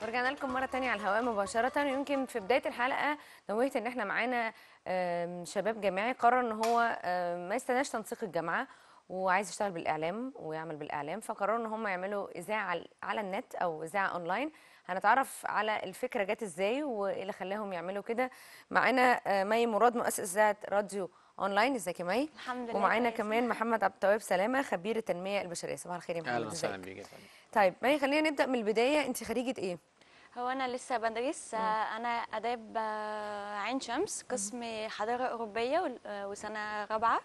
ورجعنا لكم مرة تانية على الهواء مباشرة يمكن في بداية الحلقة نوهت ان احنا معانا آم، شباب جامعي قرر ان هو آم، ما يستناش تنسيق الجامعة وعايز يشتغل بالاعلام ويعمل بالاعلام فقرروا ان هم يعملوا اذاعة على- على النت او اذاعة اونلاين هنتعرف على الفكرة جت ازاي وايه اللي خلاهم يعملوا كده معانا آه، مي مراد مؤسس اذاعة راديو اونلاين ازيك يا مي الحمد لله ومعانا كويسة. كمان محمد عبد التواب سلامة خبير التنمية البشرية صباح الخير يا محمد اهلا وسهلا ازيك بيك يا فندم طيب مي خلينا نبدأ من البداية انت خريجة ايه هو انا لسه بدرس آه، انا اداب آه، عين شمس قسم حضاره اوروبيه وال- آه، وسنه رابعه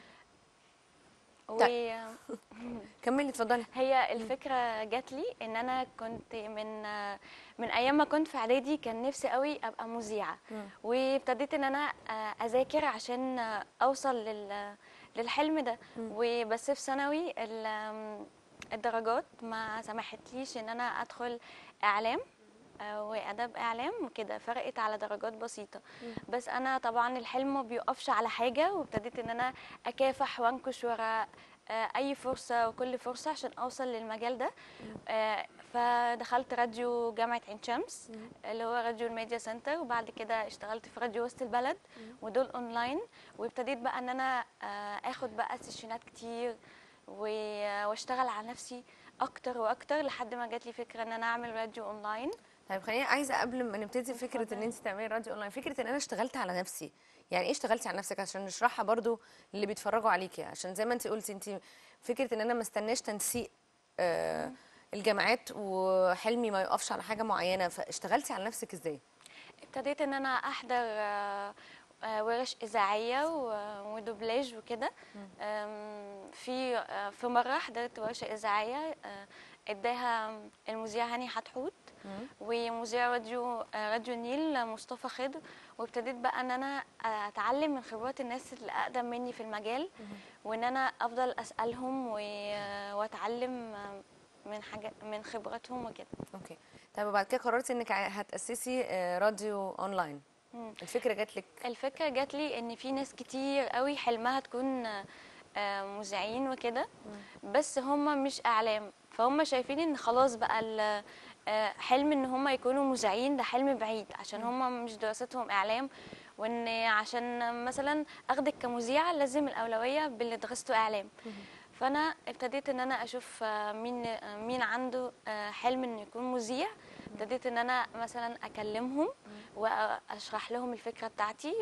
وهي كملي اتفضلي الفكره جات لي ان انا كنت من آه، من ايام ما كنت في اعدادي كان نفسي قوي ابقى مذيعه وابتديت ان انا آه، اذاكر عشان آه، اوصل لل للحلم ده وبس في ثانوي ال- آم، الدرجات ما سمحتليش ان انا ادخل اعلام آه، واداب اعلام وكده فرقت على درجات بسيطه بس انا طبعا الحلم ما بيقفش على حاجه وابتديت ان انا اكافح وانكش ورا آه، اي فرصه وكل فرصه عشان اوصل للمجال ده آه، فدخلت راديو جامعه عين شمس اللي هو راديو الميديا سنتر وبعد كده اشتغلت في راديو وسط البلد ودول اونلاين وابتديت بقى ان انا آه، اخد بقى سيشنات كتير و- واشتغل على نفسي اكتر واكتر لحد ما جات لي فكره ان انا اعمل راديو اونلاين طيب خليني عايزه قبل ما نبتدي فكره ان انت تعملي راديو اونلاين فكره ان انا اشتغلت على نفسي يعني ايه اشتغلتي على نفسك عشان نشرحها برضو اللي بيتفرجوا عليكي عشان زي ما انت قلتي انت فكره ان انا ما استناش تنسيق آه الجامعات وحلمي ما يقفش على حاجه معينه فاشتغلتي على نفسك ازاي ابتديت ان انا احضر آه، آه، ورش اذاعيه و- ودوبلاج وكده آم، في آه، في مره حضرت ورشه اذاعيه آه، اداها المذيع هاني حتحوت ومذيع راديو آه، راديو النيل مصطفى خضر وابتديت بقى ان انا اتعلم من خبرات الناس اللي اقدم مني في المجال وان انا افضل اسالهم و- واتعلم آه، من حاجه من خبراتهم وكده اوكي طيب وبعد كده قررتي انك ع- هتاسسي آه راديو اونلاين مم. الفكره جات لك الفكرة جات لي ان في ناس كتير قوي حلمها تكون آه، مذيعين وكده بس هم مش اعلام فهم شايفين ان خلاص بقى ال- آه، حلم ان هم يكونوا مذيعين ده حلم بعيد عشان هم مش دراستهم اعلام وان عشان مثلا اخدك كمذيعة لازم الاولوية باللي درسته اعلام فانا ابتديت ان انا اشوف آه، مين آه، مين عنده آه، حلم انه يكون مذيع ابتديت ان انا مثلا اكلمهم واشرح لهم الفكره بتاعتي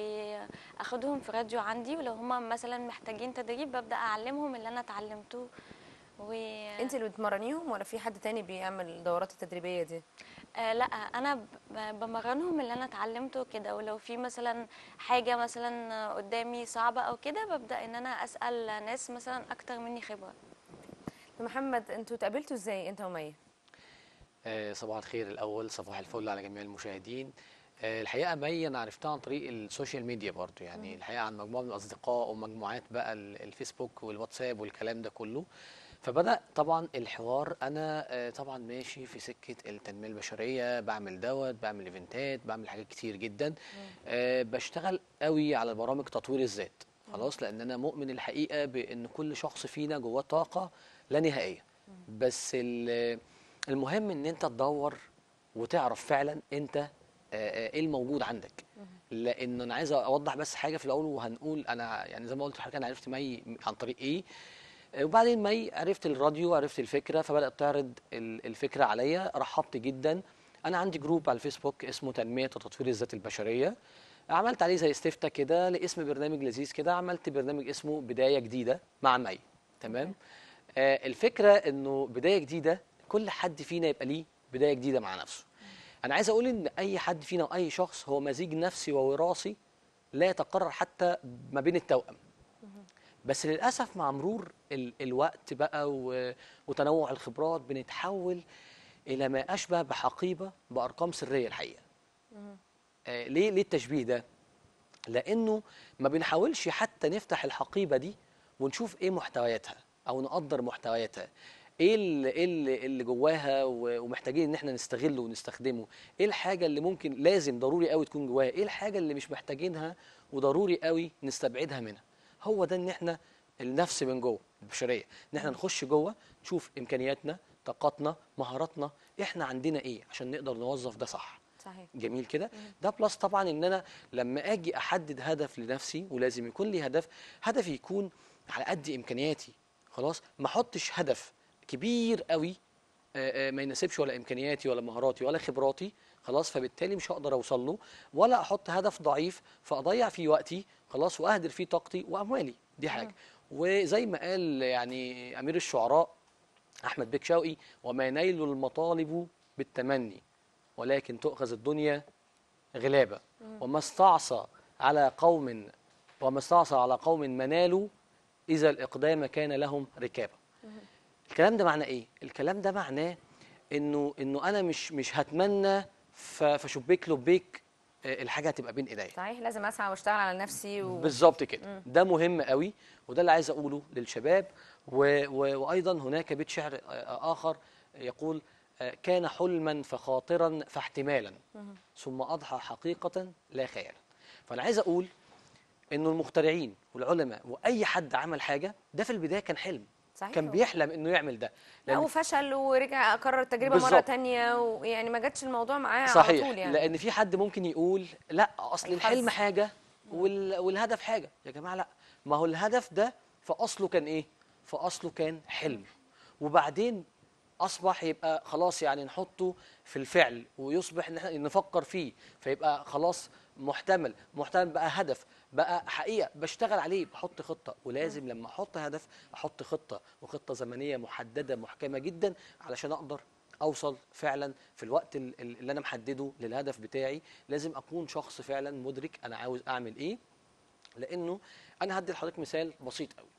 واخدهم في راديو عندي ولو هم مثلا محتاجين تدريب ببدا اعلمهم اللي انا اتعلمته و انت اللي بتمرنيهم ولا في حد تاني بيعمل الدورات التدريبيه دي آه لا انا ب- بمرنهم اللي انا اتعلمته كده ولو في مثلا حاجه مثلا قدامي صعبه او كده ببدا ان انا اسال ناس مثلا اكتر مني خبره محمد انتوا اتقابلتوا ازاي انت ومي آه، صباح الخير الاول صباح الفل على جميع المشاهدين آه، الحقيقه مي انا عرفتها عن طريق السوشيال ميديا برضو يعني الحقيقه عن مجموعه من الاصدقاء ومجموعات بقى ال- الفيسبوك والواتساب والكلام ده كله فبدا طبعا الحوار انا آه، طبعا ماشي في سكه التنميه البشريه بعمل دوت بعمل ايفنتات بعمل حاجات كتير جدا آه، بشتغل قوي على برامج تطوير الذات خلاص لان انا مؤمن الحقيقه بان كل شخص فينا جواه طاقه لا نهائيه بس ال- المهم ان انت تدور وتعرف فعلا انت آه، آه، ايه الموجود عندك لان انا عايز اوضح بس حاجه في الاول وهنقول انا يعني زي ما قلت لحضرتك انا عرفت مي عن طريق ايه آه، وبعدين مي عرفت الراديو عرفت الفكره فبدات تعرض ال- الفكره عليا رحبت جدا انا عندي جروب على الفيسبوك اسمه تنميه وتطوير الذات البشريه عملت عليه زي استفتاء كده لاسم برنامج لذيذ كده عملت برنامج اسمه بدايه جديده مع مي تمام آه الفكره انه بدايه جديده كل حد فينا يبقى ليه بدايه جديده مع نفسه انا عايز اقول ان اي حد فينا واي شخص هو مزيج نفسي ووراثي لا يتكرر حتى ما بين التوأم بس للاسف مع مرور ال الوقت بقى و- وتنوع الخبرات بنتحول الى ما اشبه بحقيبه بارقام سريه الحقيقه آه ليه ليه التشبيه ده لانه ما بنحاولش حتى نفتح الحقيبه دي ونشوف ايه محتوياتها او نقدر محتوياتها ايه اللي, إيه اللي, اللي جواها و- ومحتاجين ان احنا نستغله ونستخدمه ايه الحاجه اللي ممكن لازم ضروري قوي تكون جواها ايه الحاجه اللي مش محتاجينها وضروري قوي نستبعدها منها هو ده ان احنا النفس من جوه البشريه ان احنا نخش جوه نشوف امكانياتنا طاقاتنا مهاراتنا احنا عندنا ايه عشان نقدر نوظف ده صح صحيح جميل كده ده بلس طبعا ان انا لما اجي احدد هدف لنفسي ولازم يكون لي هدف هدفي يكون على قد امكانياتي خلاص ما احطش هدف كبير قوي آه، آه، ما يناسبش ولا امكانياتي ولا مهاراتي ولا خبراتي خلاص فبالتالي مش هقدر اوصل له ولا احط هدف ضعيف فاضيع فيه وقتي خلاص واهدر فيه طاقتي واموالي دي حاجه وزي ما قال يعني امير الشعراء احمد بك شوقي وما نيل المطالب بالتمني ولكن تؤخذ الدنيا غلابه وما استعصى على قوم وما استعصى على قوم منالوا اذا الاقدام كان لهم ركابه الكلام ده معناه ايه الكلام ده معناه انه انه انا مش مش هتمنى ف- فشبيك لبيك آه، الحاجه هتبقى بين ايديا صحيح لازم اسعى واشتغل على نفسي و... بالظبط كده ده مهم قوي وده اللي عايز اقوله للشباب و و وايضا هناك بيت شعر آه، اخر يقول آه، كان حلما فخاطرا فاحتمالا ثم اضحى حقيقه لا خيالا فانا عايز اقول انه المخترعين والعلماء واي حد عمل حاجه ده في البدايه كان حلم صحيح كان بيحلم انه يعمل ده لا وفشل ورجع اكرر التجربه مره بالظبط. تانية ويعني ما جاتش الموضوع معاه على صحيح طول يعني لان في حد ممكن يقول لا اصل الحظ. الحلم حاجه وال... والهدف حاجه يا جماعه لا ما هو الهدف ده في اصله كان ايه في اصله كان حلم وبعدين اصبح يبقى خلاص يعني نحطه في الفعل ويصبح ان احنا نفكر فيه فيبقى خلاص محتمل محتمل بقى هدف بقى حقيقه بشتغل عليه بحط خطه ولازم لما احط هدف احط خطه وخطه زمنيه محدده محكمه جدا علشان اقدر اوصل فعلا في الوقت ال- ال- اللي انا محدده للهدف بتاعي لازم اكون شخص فعلا مدرك انا عاوز اعمل ايه لانه انا هدي لحضرتك مثال بسيط قوي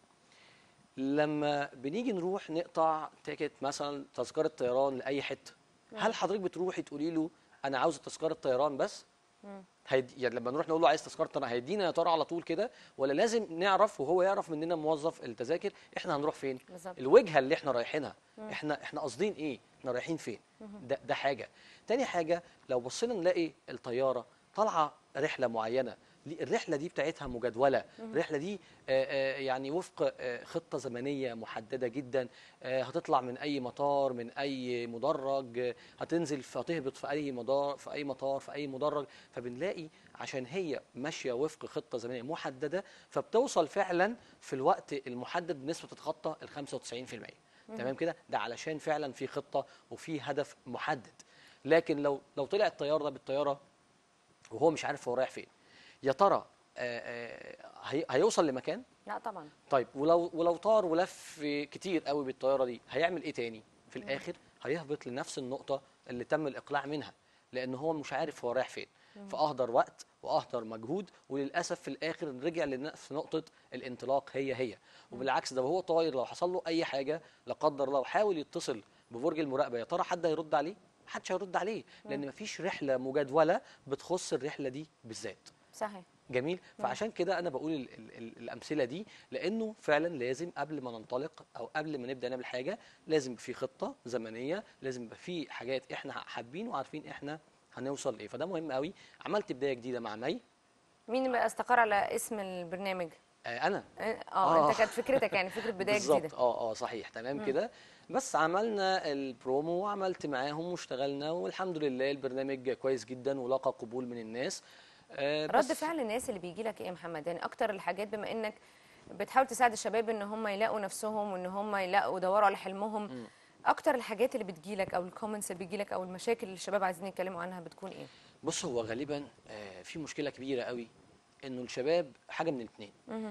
لما بنيجي نروح نقطع تيكت مثلا تذكره طيران لاي حته هل حضرتك بتروحي تقولي له انا عاوزه تذكره طيران بس هيدي يعني لما نروح نقول له عايز تذكره طيران هيدينا يا ترى على طول كده ولا لازم نعرف وهو يعرف مننا موظف التذاكر احنا هنروح فين بالظبط. الوجهه اللي احنا رايحينها احنا احنا قاصدين ايه احنا رايحين فين ده ده حاجه تاني حاجه لو بصينا نلاقي الطياره طالعه رحله معينه لي- الرحله دي بتاعتها مجدوله الرحله دي آه، آه، يعني وفق آه، خطه زمنيه محدده جدا آه، هتطلع من اي مطار من اي مدرج آه، هتنزل في هتهبط في اي مدار في اي مطار في اي مدرج فبنلاقي عشان هي ماشيه وفق خطه زمنيه محدده فبتوصل فعلا في الوقت المحدد بنسبه تتخطى ال 95% تمام كده ده علشان فعلا في خطه وفي هدف محدد لكن لو لو طلع الطيار ده بالطياره وهو مش عارف هو رايح فين يا ترى آه، آه، هي- هيوصل لمكان لا طبعا طيب ولو ولو طار ولف كتير قوي بالطياره دي هيعمل ايه تاني في الاخر هيهبط لنفس النقطه اللي تم الاقلاع منها لان هو مش عارف هو رايح فين فاهدر وقت واهدر مجهود وللاسف في الاخر رجع لنفس نقطه الانطلاق هي هي وبالعكس ده وهو طاير لو حصل له اي حاجه لا قدر الله وحاول يتصل ببرج المراقبه يا ترى حد هيرد عليه محدش هيرد عليه لان مفيش رحله مجدوله بتخص الرحله دي بالذات صحيح جميل فعشان كده انا بقول ال ال ال الامثله دي لانه فعلا لازم قبل ما ننطلق او قبل ما نبدا نعمل حاجه لازم يبقى في خطه زمنيه لازم يبقى في حاجات احنا حابين وعارفين احنا هنوصل لايه فده مهم قوي عملت بدايه جديده مع مي مين بقى استقر على اسم البرنامج آه انا اه آه. انت كانت فكرتك يعني فكره بدايه بالظبط جديده اه اه صحيح تمام كده بس عملنا البرومو وعملت معاهم واشتغلنا والحمد لله البرنامج كويس جدا ولقى قبول من الناس آه رد بس- فعل الناس اللي بيجي لك ايه يا محمد يعني اكتر الحاجات بما انك بتحاول تساعد الشباب ان هم يلاقوا نفسهم وان هم يلاقوا يدوروا على حلمهم اكتر الحاجات اللي بتجي لك او الكومنتس اللي بيجي لك او المشاكل اللي الشباب عايزين يتكلموا عنها بتكون ايه بص هو غالبا آه، في مشكله كبيره قوي انه الشباب حاجه من الاثنين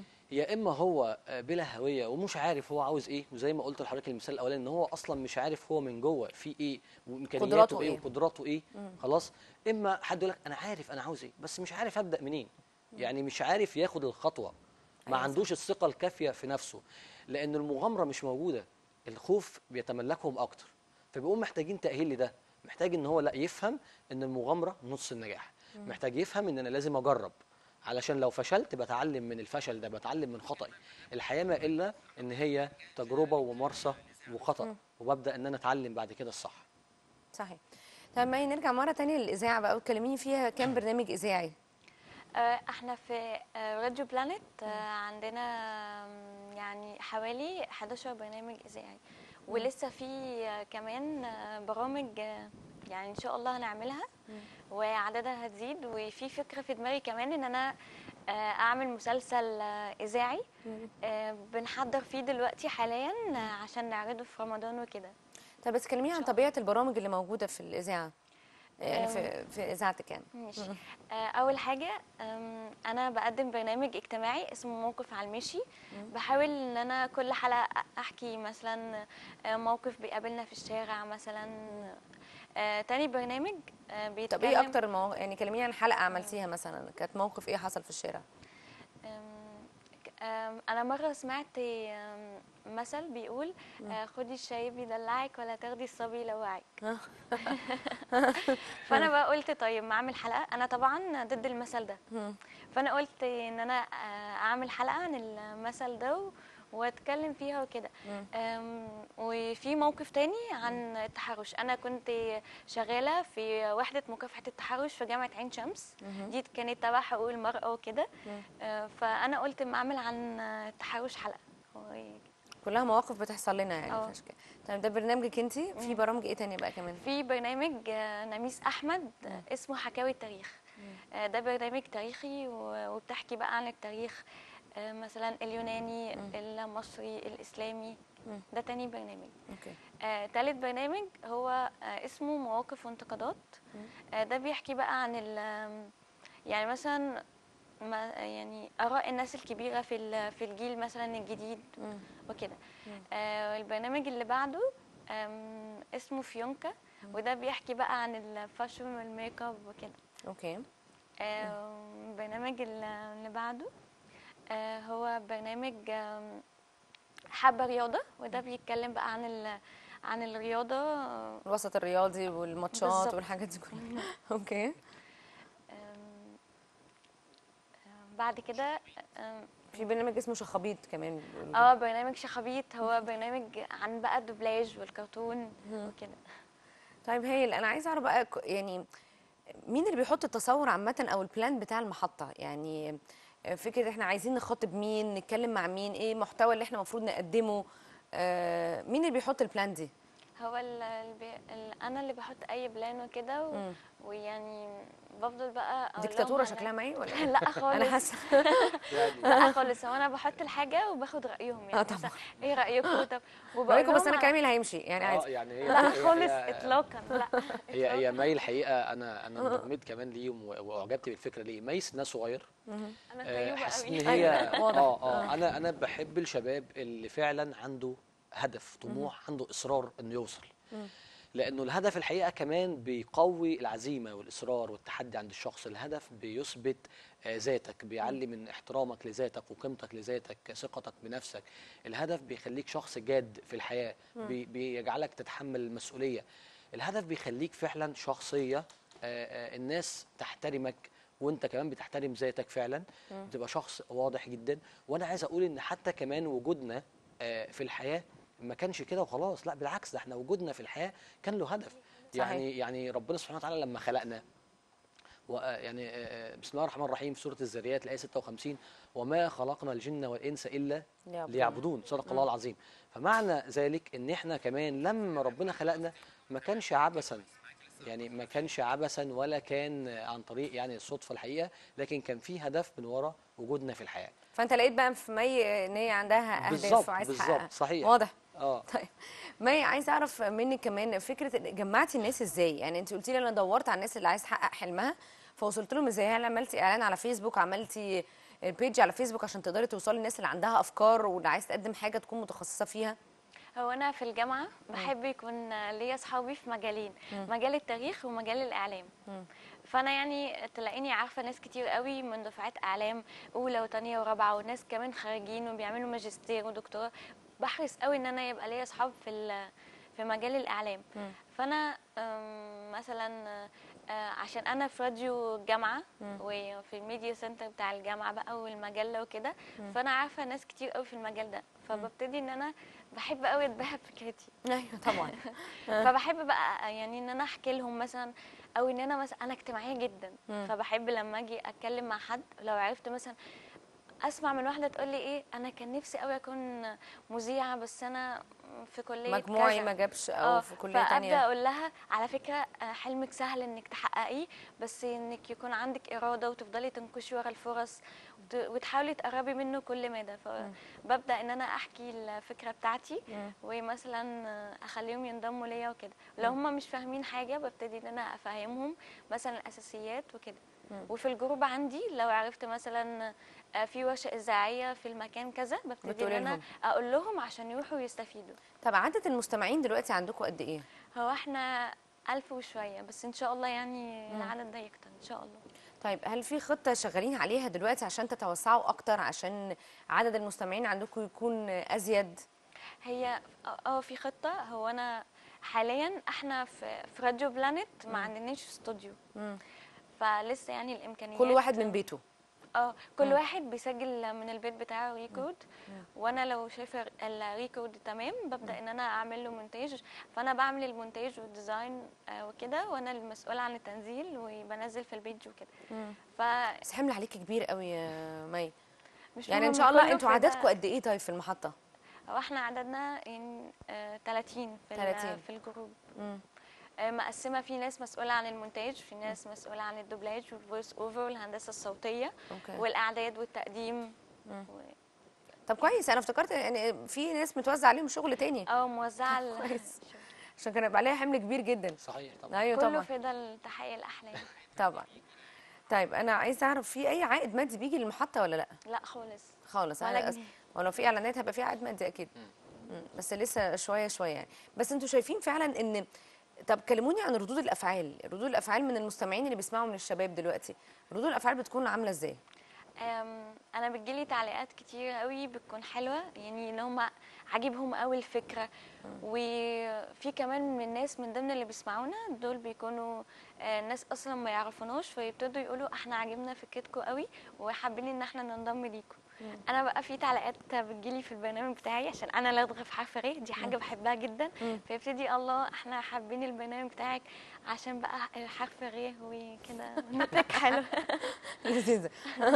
يا اما هو آه، بلا هويه ومش عارف هو عاوز ايه وزي ما قلت لحضرتك المثال الاولاني ان هو اصلا مش عارف هو من جوه في ايه وامكانياته قدراته ايه إيه؟ وقدراته ايه خلاص اما حد يقول لك انا عارف انا عاوز ايه بس مش عارف ابدا منين يعني مش عارف ياخد الخطوه ما أيوة عندوش الثقه الكافيه في نفسه لان المغامره مش موجوده الخوف بيتملكهم اكتر فبيقوم محتاجين تاهيل لده محتاج ان هو لا يفهم ان المغامره نص النجاح محتاج يفهم ان انا لازم اجرب علشان لو فشلت بتعلم من الفشل ده بتعلم من خطأي الحياه ما الا ان هي تجربه وممارسه وخطأ وببدا ان انا اتعلم بعد كده الصح صحيح طب ما نرجع مره تانية للاذاعه بقى وتكلميني فيها كام برنامج اذاعي آه، احنا في راديو بلانت عندنا آم، يعني حوالي 11 برنامج اذاعي ولسه في آه، كمان آه، برامج آه، يعني ان شاء الله هنعملها وعددها هتزيد وفي فكره في دماغي كمان ان انا آه، اعمل مسلسل آه، اذاعي آه، بنحضر فيه دلوقتي حاليا آه، عشان نعرضه في رمضان وكده طب بس كلميني عن طبيعه البرامج اللي موجوده في الاذاعه يعني في في اذاعتك يعني ماشي آه، اول حاجه آم، انا بقدم برنامج اجتماعي اسمه موقف على المشي بحاول ان انا كل حلقه احكي مثلا آه، موقف بيقابلنا في الشارع مثلا آه، تاني برنامج آه، بيتكلم طب ايه اكتر المواقف يعني كلميني عن حلقه عملتيها مثلا كانت موقف ايه حصل في الشارع آم، ك- آم، انا مره سمعت آم، مثل بيقول آه، خدي الشاي بيدلعك ولا تاخدي الصبي يلوعك فانا بقى قلت طيب ما اعمل حلقه انا طبعا ضد المثل ده فانا قلت ان انا آه، اعمل حلقه عن المثل ده و- واتكلم فيها وكده أم، وفي موقف تاني عن التحرش انا كنت شغاله في وحده مكافحه التحرش في جامعه عين شمس دي كانت تبع حقوق المراه وكده آه، فانا قلت اما اعمل عن التحرش حلقه و- كلها مواقف بتحصل لنا يعني اه. في أشكال. طيب ده برنامجك انت في برامج ايه تانية بقى كمان في برنامج آه، نميس احمد آه، اسمه حكاوي التاريخ آه، ده برنامج تاريخي و- وبتحكي بقى عن التاريخ آه، مثلا اليوناني المصري الاسلامي ده تاني برنامج اوكي آه، تالت برنامج هو آه، اسمه مواقف وانتقادات آه، ده بيحكي بقى عن ال يعني مثلا ما يعني اراء الناس الكبيره في ال- في الجيل مثلا الجديد وكده آه، البرنامج اللي بعده آم، اسمه فيونكا وده بيحكي بقى عن الفاشن والميك اب وكده اوكي آم، البرنامج اللي اللي بعده آه، هو برنامج آم، حابة رياضة وده بيتكلم بقى عن ال عن الرياضة آه، الوسط الرياضي والماتشات بالظبط. والحاجات دي كلها اوكي آم، آم، بعد كده آم، في برنامج اسمه شخابيط كمان بيقولوا. اه برنامج شخابيط هو برنامج عن بقى الدوبلاج والكرتون وكده طيب هايل انا عايزه اعرف بقى ك- يعني مين اللي بيحط التصور عامه او البلان بتاع المحطه يعني فكره احنا عايزين نخاطب مين نتكلم مع مين ايه المحتوى اللي احنا المفروض نقدمه آه، مين اللي بيحط البلان دي هو ال ال ال انا اللي بحط اي بلان وكده و- ويعني بفضل بقى أقول لهم ديكتاتوره أنا- شكلها معي ولا إيه؟ لا خالص انا حاسه لا خالص هو انا بحط الحاجه وباخد رايهم يعني آه طبعا. مثلا ايه رايكم طب وبقول رايكم بس لهم انا على- كلامي اللي هيمشي يعني اه عادي يعني هي لا هي- خالص هي- اطلاقا لا هي هي مي الحقيقه انا انا انضميت كمان ليهم و- واعجبت بالفكره ليه مي سنها صغير انا آه، طيبه حاسس ان قوي هي أيوة، واضح. اه اه انا انا بحب الشباب اللي فعلا عنده هدف طموح عنده اصرار انه يوصل لانه الهدف الحقيقه كمان بيقوي العزيمه والاصرار والتحدي عند الشخص الهدف بيثبت آه، ذاتك بيعلي من احترامك لذاتك وقيمتك لذاتك ثقتك بنفسك الهدف بيخليك شخص جاد في الحياه بي بيجعلك تتحمل المسؤوليه الهدف بيخليك فعلا شخصيه آه، آه، الناس تحترمك وانت كمان بتحترم ذاتك فعلا بتبقى شخص واضح جدا وانا عايز اقول ان حتى كمان وجودنا آه، في الحياه ما كانش كده وخلاص لا بالعكس ده احنا وجودنا في الحياه كان له هدف صحيح. يعني يعني ربنا سبحانه وتعالى لما خلقنا و- يعني آه، بسم الله الرحمن الرحيم في سوره الذريات الايه 56 وما خلقنا الجن والانس الا ليعبدون. ليعبدون صدق الله العظيم فمعنى ذلك ان احنا كمان لما ربنا خلقنا ما كانش عبثا يعني ما كانش عبثا ولا كان عن طريق يعني الصدفه الحقيقه لكن كان في هدف من وراء وجودنا في الحياه فانت لقيت بقى في مي ان هي عندها اهداف بالظبط، وعايز بالظبط، تحققها صحيح. واضح اه طيب مي عايز اعرف منك كمان فكره إن جمعتي الناس ازاي يعني انت قلتي لي انا دورت على الناس اللي عايز تحقق حلمها فوصلت لهم ازاي هل عملتي اعلان على فيسبوك عملتي البيج على فيسبوك عشان تقدري توصلي للناس اللي عندها افكار واللي عايز تقدم حاجه تكون متخصصه فيها هو انا في الجامعه بحب يكون ليا اصحابي في مجالين مجال التاريخ ومجال الاعلام فانا يعني تلاقيني عارفه ناس كتير قوي من دفعات اعلام اولى وثانيه ورابعه وناس كمان خارجين وبيعملوا ماجستير ودكتوراه بحرص قوي ان انا يبقى ليا اصحاب في ال- في مجال الاعلام فانا أم، مثلا آه، عشان انا في راديو الجامعه وفي الميديا سنتر بتاع الجامعه بقى والمجله وكده فانا عارفه ناس كتير قوي في المجال ده فببتدي ان انا بحب قوي اتباهى بفكرتي ايوه طبعا فبحب بقى يعني ان انا احكي لهم مثلا او ان انا مثلا انا اجتماعيه جدا فبحب لما اجي اتكلم مع حد لو عرفت مثلا اسمع من واحده تقول لي ايه انا كان نفسي قوي اكون مذيعه بس انا في كليه مجموعي كذا. ما جابش او اه في كليه فابدا تانية اقول لها على فكره آه، حلمك سهل انك تحققيه بس انك يكون عندك اراده وتفضلي تنكشي ورا الفرص وت- وتحاولي تقربي منه كل مدى فببدا ان انا احكي الفكره بتاعتي مم. ومثلا آه، اخليهم ينضموا ليا وكده لو هم مش فاهمين حاجه ببتدي ان انا افهمهم مثلا الاساسيات وكده مم. وفي الجروب عندي لو عرفت مثلا آه، في ورشه اذاعيه في المكان كذا ببتدي ان بتقولي انا لهم. اقول لهم عشان يروحوا يستفيدوا طب عدد المستمعين دلوقتي عندكم قد ايه هو احنا ألف وشوية بس إن شاء الله يعني العدد ده يكتر إن شاء الله طيب هل في خطه شغالين عليها دلوقتي عشان تتوسعوا اكتر عشان عدد المستمعين عندكم يكون ازيد هي اه في خطة هو أنا حاليا احنا في في راديو بلانت ما عندناش استوديو مم. فلسه يعني الإمكانيات كل واحد من بيته اه كل واحد بيسجل من البيت بتاعه ريكورد وانا لو شايفه الريكورد تمام ببدا ان انا اعمل له مونتاج فانا بعمل المونتاج والديزاين آه، وكده وانا المسؤوله عن التنزيل وبنزل في البيج وكده فمش بس حمل عليكي كبير قوي يا مي يعني مهم ان شاء الله كله انتوا في ده. عددكم قد ايه طيب في المحطه هو احنا عددنا يعني آه 30 في 30. 30 في الجروب مم. آه مقسمه في ناس مسؤوله عن المونتاج في ناس مسؤوله عن الدوبلاج والفويس اوفر والهندسه الصوتيه اوكي والاعداد والتقديم مم. و... طب كويس انا افتكرت يعني في ناس متوزع عليهم شغل تاني اه موزعه ال- كويس. الشغل. عشان كان يبقى عليها حمل كبير جدا صحيح طبعا ايوه كله طبعا في ده التحقيق الاحلام طبعا طيب انا عايزه اعرف في اي عائد مادي بيجي للمحطه ولا لا لا خالص خالص ولا انا أس... جنيه. ولو في اعلانات هيبقى في عائد مادي اكيد مم. بس لسه شويه شويه يعني بس انتوا شايفين فعلا ان طب كلموني عن ردود الافعال ردود الافعال من المستمعين اللي بيسمعوا من الشباب دلوقتي ردود الافعال بتكون عامله ازاي أم، انا بتجيلي تعليقات كتير قوي بتكون حلوه يعني ان هم عاجبهم قوي الفكره وفي كمان من الناس من ضمن اللي بيسمعونا دول بيكونوا آه، ناس اصلا ما يعرفوناش فيبتدوا يقولوا احنا عاجبنا فكرتكم قوي وحابين ان احنا ننضم ليكم انا بقى في تعليقات بتجيلي في البرنامج بتاعي عشان انا لدغه في حرف ر دي حاجه بحبها جدا فيبتدي الله احنا حابين البرنامج بتاعك عشان بقى حرف ر وكده نتك حلو لذيذه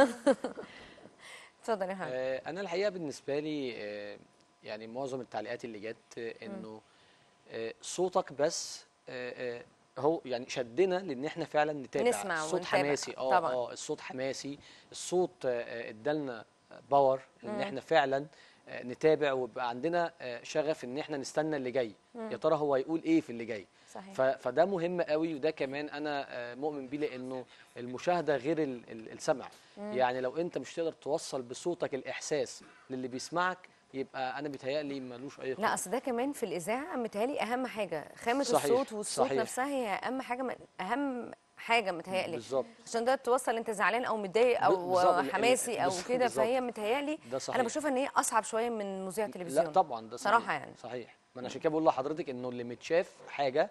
اتفضل يا محمد آه، انا الحقيقه بالنسبه لي آه، يعني معظم التعليقات اللي جت آه، انه آه، صوتك بس آه، آه، هو يعني شدنا لان احنا فعلا نتابع نسمع الصوت ونتابع. حماسي اه طبعاً. اه الصوت حماسي الصوت آه، آه، ادالنا باور ان احنا فعلا آه، نتابع ويبقى عندنا آه، شغف ان احنا نستنى اللي جاي يا ترى هو هيقول ايه في اللي جاي صحيح. ف- فده مهم قوي وده كمان انا آه، مؤمن بيه لانه المشاهده غير ال- ال- السمع يعني لو انت مش تقدر توصل بصوتك الاحساس للي بيسمعك يبقى انا بيتهيألي ملوش اي لا قيمه اصل ده كمان في الاذاعه متهيألي اهم حاجه خامه صحيح، الصوت والصوت صحيح. نفسها هي اهم حاجه من اهم حاجه متهيألي بالظبط عشان ده توصل انت زعلان او متضايق او بالظبط، ال- ال- حماسي او بالظبط، كده بالظبط. فهي متهيألي ده صحيح انا بشوف ان هي اصعب شويه من مذيع تلفزيون لا طبعا ده صحيح صراحة يعني. صحيح ما انا عشان كده بقول لحضرتك انه اللي متشاف حاجه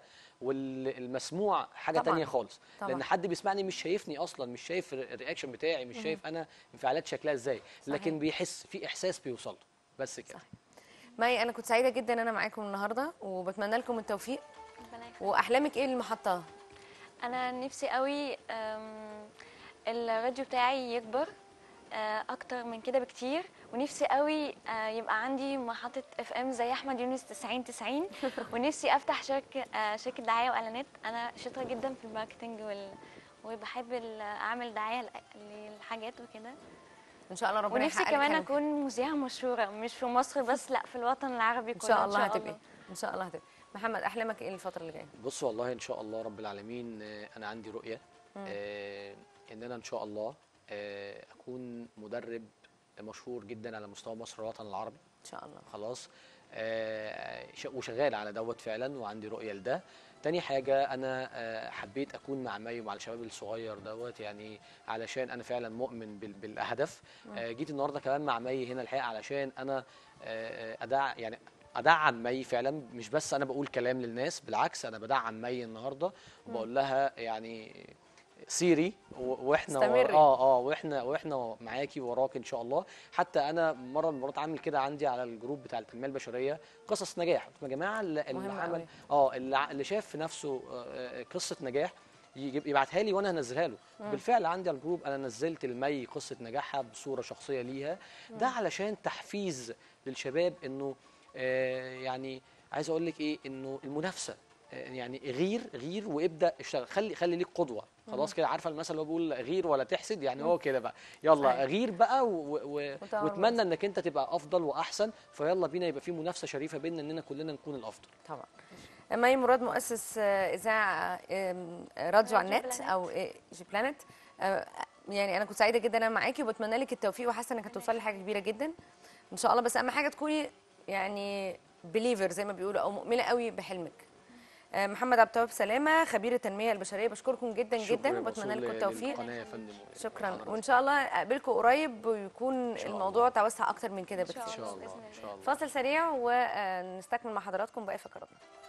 والمسموع حاجه طبعاً. تانية خالص طبعاً. لان حد بيسمعني مش شايفني اصلا مش شايف الر- الرياكشن بتاعي مش شايف انا انفعالات شكلها ازاي لكن صحيح. بيحس في احساس بيوصل له بس كده صحيح. مي انا كنت سعيده جدا ان انا معاكم النهارده وبتمنى لكم التوفيق ربنا يخليك. واحلامك ايه للمحطه انا نفسي قوي أم، الراديو بتاعي يكبر آه، اكتر من كده بكتير ونفسي قوي آه، يبقى عندي محطه اف ام زي احمد يونس 90 90 ونفسي افتح شركه آه، شركه دعايه واعلانات انا شاطره جدا في الماركتنج وال وبحب ال- اعمل دعايه ل- للحاجات وكده ان شاء الله ربنا ونفسي يحقق لك كمان حلمك. اكون مذيعه مشهوره مش في مصر بس لا في الوطن العربي ان كله شاء الله هتبقي ان شاء الله هتبقي محمد احلامك ايه الفتره اللي جايه بص والله ان شاء الله رب العالمين آه، انا عندي رؤيه آه، ان انا ان شاء الله آه، اكون مدرب مشهور جدا على مستوى مصر والوطن العربي ان شاء الله خلاص آه، ش- وشغال على دوت فعلا وعندي رؤيه لده تاني حاجة أنا آه، حبيت أكون مع مي ومع الشباب الصغير دوت يعني علشان أنا فعلا مؤمن بال- بالهدف آه، جيت النهاردة كمان مع مي هنا الحقيقة علشان أنا آه، أدع يعني أدعم مي فعلا مش بس أنا بقول كلام للناس بالعكس أنا بدعم مي النهاردة وبقول لها يعني سيري و- واحنا استمري. اه اه واحنا واحنا معاكي وراك ان شاء الله حتى انا مره من المرات عامل كده عندي على الجروب بتاع التنميه البشريه قصص نجاح قلت يا جماعه اللي, اللي مهم عمل أوي. اه اللي, ع- اللي شاف في نفسه آه، آه، قصه نجاح يجيب يبعتها لي وانا هنزلها له بالفعل عندي على الجروب انا نزلت المي قصه نجاحها بصوره شخصيه ليها ده علشان تحفيز للشباب انه آه يعني عايز اقول لك ايه انه المنافسه آه، يعني غير غير وابدا اشتغل خلي خلي ليك قدوه خلاص كده عارفه المثل اللي هو بيقول غير ولا تحسد يعني هو كده بقى يلا صحيح. غير بقى و و وتعاون واتمنى انك انت تبقى افضل واحسن فيلا بينا يبقى في منافسه شريفه بيننا اننا كلنا نكون الافضل طبعا مي مراد مؤسس آه، اذاعه آم، راديو على راديو النت بلانت. او آه، جي بلانت آه، يعني انا كنت سعيده جدا انا معاكي وبتمنى لك التوفيق وحاسه انك هتوصلي لحاجه كبيره جدا ان شاء الله بس اهم حاجه تكوني يعني بليفر زي ما بيقولوا او مؤمنه قوي بحلمك آه، محمد عبد التواب سلامه خبير التنميه البشريه بشكركم جدا شكراً جدا يا وبتمنى موصول لكم التوفيق للقناة يا فندم شكرا وحضرتك. وان شاء الله اقابلكم قريب ويكون شاء الموضوع توسع اكتر من كده إن شاء بكتير ان شاء بإذن الله الله. ان شاء الله فاصل سريع ونستكمل مع حضراتكم باقي فقراتنا